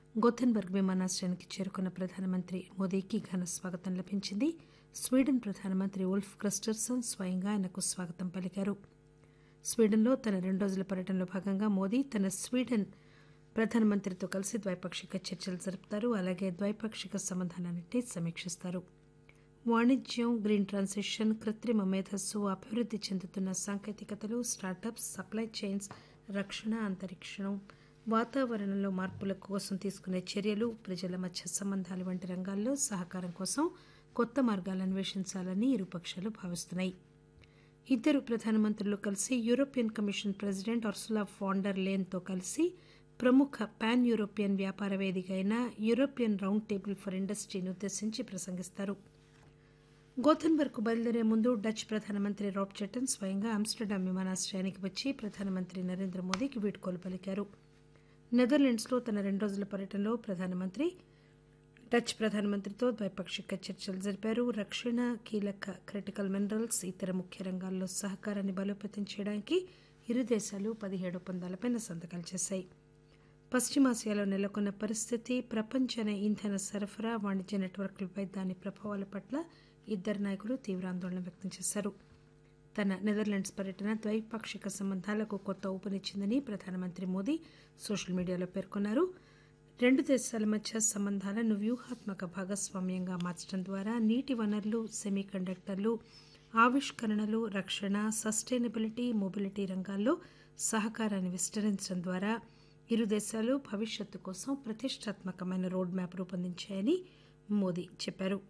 Gothenburg విమానాశ్రయానికి చేరుకున్న ప్రధానమంత్రి మోదీకి ఘన స్వాగతం లభించింది స్వీడన్ ప్రధానమంత్రి ఉల్ఫ్ క్రిస్టర్సన్ స్వయంగా ఆయనకు స్వాగతం పలికారు స్వీడన్లో తన రెండు రోజుల పర్యటనలో భాగంగా మోదీ తన స్వీడన్ ప్రధానమంత్రితో కలిసి ద్వైపాక్షిక చర్చలు జరుపుతారు అలాగే ద్వైపాక్షిక సంబంధాలన్నింటినీ సమీక్షిస్తారు వాణిజ్యం గ్రీన్ ట్రాన్సిషన్ కృత్రిమ మేధస్సు అభివృద్ధి చెందుతున్న సాంకేతికతలు స్టార్టప్స్ సప్లై చైన్స్ రక్షణ అంతరిక్షం వాతావరణంలో మార్పుల కోసం తీసుకునే చర్యలు ప్రజల మధ్య సంబంధాలు వంటి రంగాల్లో సహకారం కోసం కొత్త మార్గాలు అన్వేషించాలని ఇరుపక్షాలు భావిస్తున్నాయి ఇద్దరు ప్రధానమంత్రులు కలిసి European commission president Ursula von der లేన్తో కలిసి ప్రముఖ పాన్ యూరోపియన్ వ్యాపార వేదిక అయిన యూరోపియన్ రౌండ్ టేబుల్ ఫర్ ఇండస్ట్రీని ఉద్దేశించి ప్రసంగిస్తారు గోథన్బర్గ్ బయలుదేరే ముందు డచ్ ప్రధానమంత్రి రాబ్ చెటన్ స్వయంగా ఆమ్స్టర్డామ్ విమానాశ్రయానికి వచ్చి ప్రధానమంత్రి నరేంద్ర మోదీకి వీడ్కోలు పలికారు నెదర్లాండ్స్లో తన రెండు రోజుల పర్యటనలో ప్రధానమంత్రి డచ్ ప్రధానమంత్రితో ద్వైపాక్షిక చర్చలు జరిపారు రక్షణ కీలక క్రిటికల్ మినరల్స్ ఇతర ముఖ్య రంగాల్లో సహకారాన్ని బలోపేతం చేయడానికి ఇరు దేశాలు పదిహేడు ఒప్పందాలపై సంతకాలు చేశాయి పశ్చిమాసియాలో నెలకొన్న పరిస్థితి ప్రపంచ ఇంధన సరఫరా వాణిజ్య నెట్వర్క్లపై దాని ప్రభావాల పట్ల ఇద్దరు నాయకులు తీవ్ర ఆందోళన వ్యక్తం చేశారు తన నెదర్లాండ్స్ పర్యటన ద్వైపాక్షిక సంబంధాలకు కొత్త ఊపునిచ్చిందని ప్రధానమంత్రి మోదీ సోషల్ మీడియాలో పేర్కొన్నారు రెండు దేశాల మధ్య సంబంధాలను వ్యూహాత్మక భాగస్వామ్యంగా మార్చడం ద్వారా నీటి వనరులు సెమీ కండక్టర్లు ఆవిష్కరణలు రక్షణ సస్టైనబిలిటీ మొబిలిటీ రంగాల్లో సహకారాన్ని విస్తరించడం ద్వారా ఇరు దేశాలు భవిష్యత్తు కోసం ప్రతిష్టాత్మకమైన రోడ్ మ్యాప్ రూపొందించాయని మోదీ చెప్పారు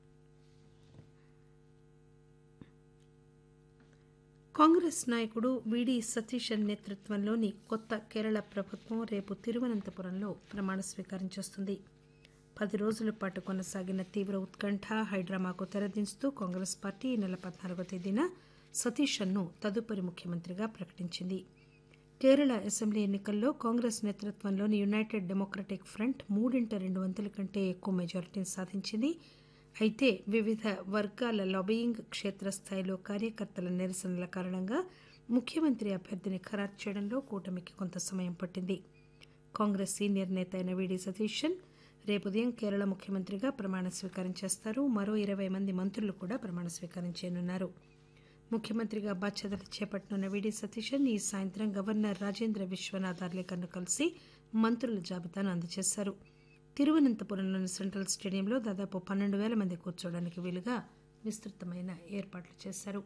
కాంగ్రెస్ నాయకుడు విడి సతీశన్ నేతృత్వంలోని కొత్త కేరళ ప్రభుత్వం రేపు తిరువనంతపురంలో ప్రమాణ స్వీకారం చేస్తుంది పది రోజుల పాటు కొనసాగిన తీవ్ర ఉత్కంఠ హైడ్రామాకు తెరదించుతూ కాంగ్రెస్ పార్టీ ఈ నెల పద్నాలుగో తేదీన సతీషన్ను తదుపరి ముఖ్యమంత్రిగా ప్రకటించింది కేరళ అసెంబ్లీ ఎన్నికల్లో కాంగ్రెస్ నేతృత్వంలోని యునైటెడ్ డెమోక్రటిక్ ఫ్రంట్ మూడింట రెండు వంతుల కంటే ఎక్కువ మెజారిటీని సాధించింది అయితే వివిధ వర్గాల లాబియింగ్ క్షేత్రస్థాయిలో కార్యకర్తల నిరసనల కారణంగా ముఖ్యమంత్రి అభ్యర్థిని ఖరారు చేయడంలో కూటమికి కొంత సమయం పట్టింది కాంగ్రెస్ సీనియర్ నేత అయిన విడి సతీశన్ రేపు ఉదయం కేరళ ముఖ్యమంత్రిగా ప్రమాణ స్వీకారం చేస్తారు మరో ఇరవై మంది మంత్రులు కూడా ప్రమాణ స్వీకారం చేయనున్నారు ముఖ్యమంత్రిగా బాధ్యతలు చేపట్టనున్న విడి సతీశన్ ఈ సాయంత్రం గవర్నర్ రాజేంద్ర విశ్వనాథ్ అర్లేకర్ను కలిసి మంత్రుల జాబితాను అందజేశారు తిరువనంతపురంలోని సెంట్రల్ స్టేడియంలో దాదాపు పన్నెండు వేల మంది కూర్చోవడానికి వీలుగా విస్తృతమైన ఏర్పాట్లు చేశారు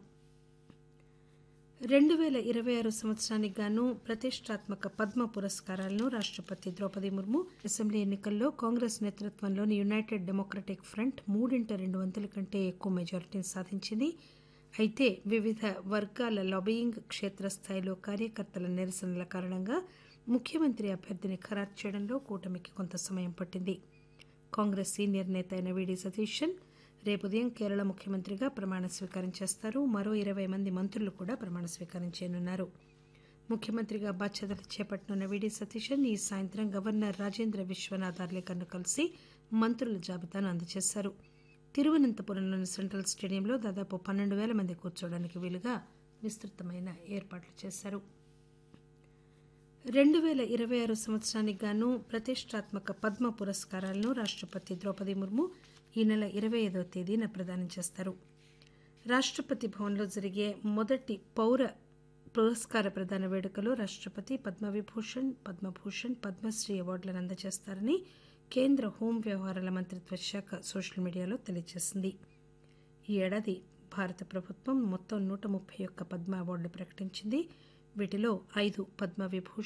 రెండు పేల ఇరవై ఆరు సంవత్సరానికి గాను ప్రతిష్టాత్మక పద్మ పురస్కారాలను రాష్టపతి ద్రౌపది ముర్ము అసెంబ్లీ ఎన్నికల్లో కాంగ్రెస్ నేతృత్వంలోని యునైటెడ్ డెమోక్రటిక్ ఫ్రంట్ మూడింట రెండు వంతుల కంటే ఎక్కువ మెజారిటీని సాధించింది అయితే వివిధ వర్గాల లాబియింగ్ క్షేత్రస్థాయిలో కార్యకర్తల నిరసనల కారణంగా ముఖ్యమంత్రి అభ్యర్థిని ఖరారు చేయడంలో కూటమికి కొంత సమయం పట్టింది కాంగ్రెస్ సీనియర్ నేత అయిన విడి సతీశన్ రేపు ఉదయం కేరళ ముఖ్యమంత్రిగా ప్రమాణ స్వీకారం చేస్తారు మరో ఇరవై మంది మంత్రులు కూడా ప్రమాణ స్వీకారం చేయనున్నారు ముఖ్యమంత్రిగా బాధ్యతలు చేపట్టనున్న విడి సతీశన్ ఈ సాయంత్రం గవర్నర్ రాజేంద్ర విశ్వనాథ్ అర్లేకర్ను కలిసి మంత్రుల జాబితాను అందజేశారు తిరువనంతపురంలోని సెంట్రల్ స్టేడియంలో దాదాపు పన్నెండు వేల మంది కూర్చోవడానికి వీలుగా విస్తృతమైన ఏర్పాట్లు చేశారు రెండు పేల ఇరవై ఆరు సంవత్సరానికి గాను ప్రతిష్టాత్మక పద్మ పురస్కారాలను రాష్టపతి ద్రౌపది ముర్ము ఈ నెల ఇరవై ఐదవ తేదీన ప్రదానం చేస్తారు రాష్టపతి భవన్లో జరిగే మొదటి పౌర పురస్కార ప్రదాన వేడుకలో రాష్టపతి పద్మవిభూషణ్ పద్మభూషణ్ పద్మశ్రీ అవార్డులను అందజేస్తారని కేంద్ర హోం వ్యవహారాల మంత్రిత్వ శాఖ సోషల్ మీడియాలో తెలియజేసింది ఈ ఏడాది భారత ప్రభుత్వం మొత్తం నూట ముప్పై ఒక్క పద్మ అవార్డులు ప్రకటించింది వీటిలో ఐదు పద్మవిభూషణ్